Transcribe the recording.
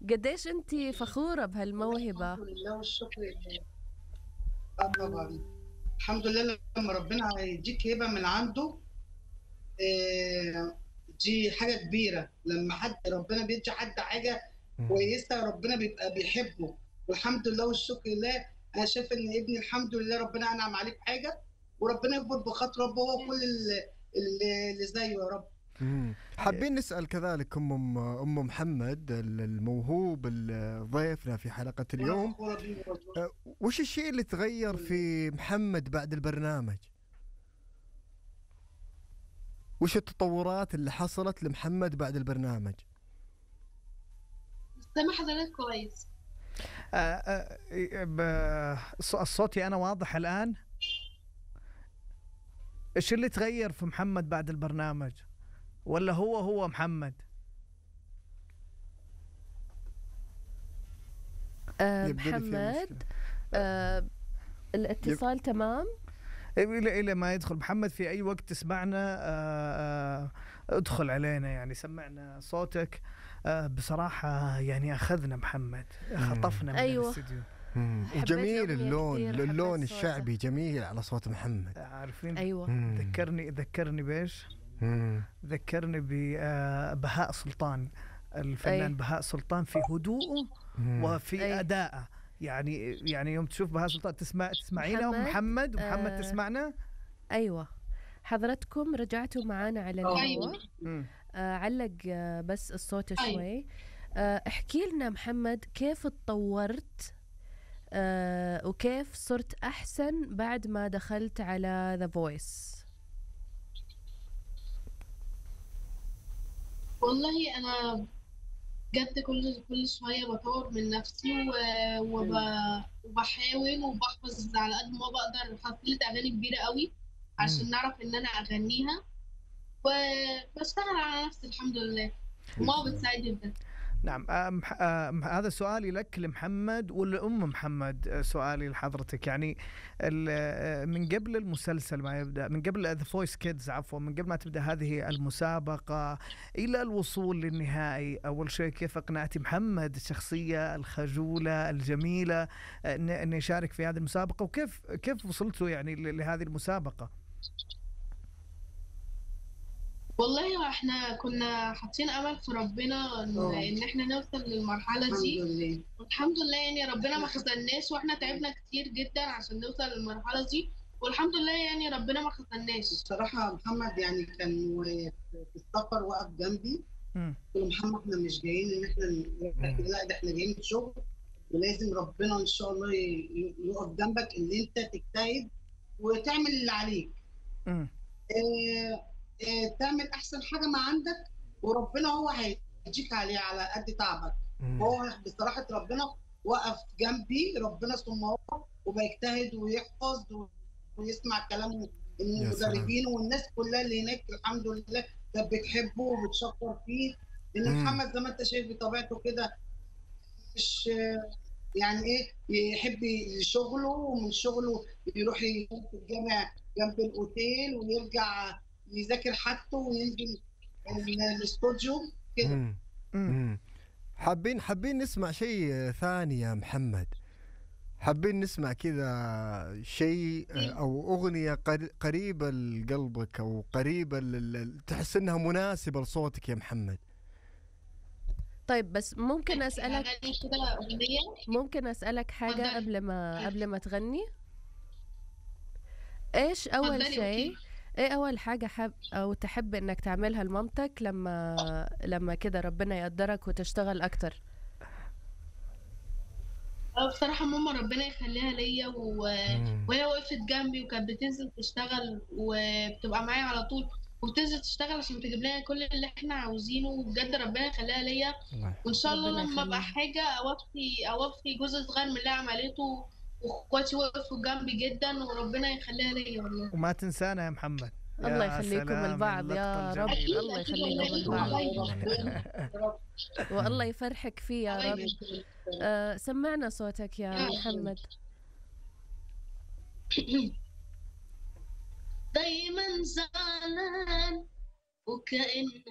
قديش انت فخوره بهالموهبه الحمد لله والشكر لله آه طبعا الحمد لله لما ربنا يديك هبه من عنده آه، دي حاجه كبيره لما حد ربنا بيدي حد حاجه كويسه ربنا بيبقى بيحبه والحمد لله والشكر لله انا شايفه ان ابني الحمد لله ربنا انعم عليه بحاجه وربنا يكبر بخاطر ربه هو كل اللي, اللي اللي زيه يا رب مم. حابين نسال كذلك ام ام محمد الموهوب ال- ضيفنا في حلقه اليوم وأنا فخورة بيه والله. أه، وش الشيء اللي تغير في محمد بعد البرنامج؟ وش التطورات اللي حصلت لمحمد بعد البرنامج؟ سامع حضرتك كويس آه، آه، ب- الص- صوتي انا واضح الان ايش اللي تغير في محمد بعد البرنامج ولا هو هو محمد آه يبدو لي في محمد مشكلة. آه الاتصال تمام الى الى ما يدخل محمد في اي وقت تسمعنا آه، آه، ادخل علينا يعني سمعنا صوتك آه، بصراحه يعني اخذنا محمد خطفنا من أيوة. الاستديو مم. حبيت وجميل أغنية اللون كتير، حبيت اللون صوته. الشعبي جميل على صوت محمد عارفين ايوه مم. ذكرني ذكرني بايش؟ مم. ذكرني ببهاء سلطان الفنان أي. بهاء سلطان في هدوءه مم. وفي أي. ادائه يعني يعني يوم تشوف بهاء سلطان تسمع تسمعينا محمد، محمد ومحمد آه، تسمعنا ايوه حضرتكم رجعتوا معانا على أيوة. الهواء مم. آه علق آه بس الصوت أيوة. شوي آه احكي لنا محمد كيف اتطورت آه وكيف صرت احسن بعد ما دخلت على ذا فويس والله انا بجد كل كل شويه بطور من نفسي و- وب... وبحاول وبحفظ على قد ما بقدر حصيلة اغاني كبيره قوي عشان نعرف ان انا اغنيها وبشتغل على نفسي الحمد لله وماما بتساعدني بده نعم آه، مح- آه، مح- هذا سؤالي لك لمحمد ولأم محمد آه، سؤالي لحضرتك يعني ال- آه، من قبل المسلسل ما يبدأ من قبل ذا فويس كيدز عفوا من قبل ما تبدأ هذه المسابقة إلى الوصول للنهائي أول شيء كيف أقنعتي محمد الشخصية الخجولة الجميلة آه، إن- إنه يشارك في هذه المسابقة وكيف كيف وصلتوا يعني ل- لهذه المسابقة والله احنا كنا حاطين امل في ربنا ان, أوه. إن احنا نوصل للمرحله الحمد دي لله والحمد لله يعني ربنا ما خذلناش واحنا تعبنا كتير جدا عشان نوصل للمرحله دي والحمد لله يعني ربنا ما خذلناش الصراحه محمد يعني كان واقف في السفر واقف جنبي مم. قلت له محمد احنا مش جايين ان احنا ن- لا ده احنا جايين شغل ولازم ربنا ان شاء الله ي- ي- يقف جنبك ان انت تجتهد وتعمل اللي عليك مم. اه اه تعمل احسن حاجه ما عندك وربنا هو هيديك عليه على قد تعبك مم. هو بصراحه ربنا وقف جنبي ربنا ثم هو وبيجتهد ويحفظ و- ويسمع كلام المدربين والناس كلها اللي هناك الحمد لله كانت بتحبه وبتشكر فيه لان مم. محمد زي ما انت شايف بطبيعته كده مش يعني ايه يحب شغله ومن شغله يروح يقوم في الجامع جنب الاوتيل ويرجع يذاكر حاجته وينزل ال- الاستوديو كده مم. مم. مم. حابين حابين نسمع شيء آه، ثاني يا محمد حابين نسمع كذا شيء آه، او اغنيه قر- قريبه لقلبك او قريبه لل... تحس انها مناسبه لصوتك يا محمد طيب بس ممكن اسالك اغاني كده اغنيه ممكن اسالك حاجه اتفضلي. قبل ما قبل ما تغني ايش اول اتفضلي، شيء أوكي. ايه اول حاجه حب او تحب انك تعملها لمامتك لما لما كده ربنا يقدرك وتشتغل اكتر اه بصراحة ماما ربنا يخليها ليا و... مم. وهي وقفت جنبي وكانت بتنزل تشتغل وبتبقى معايا على طول وبتنزل تشتغل عشان تجيب لنا كل اللي احنا عاوزينه وبجد ربنا يخليها ليا الله وان شاء الله ربنا لما ابقى يخليها. حاجة اوفي اوفي جزء صغير من اللي عملته واخواتي وقفوا جنبي جدا وربنا يخليها ليا والله وما تنسانا يا محمد الله يا يخليكم سلام، البعض يا اللقطة رب الجميلة. الله أكيد، يخليكم أكيد. البعض والله يفرحك فيه يا رب آه سمعنا صوتك يا محمد دايما زعلان وكأن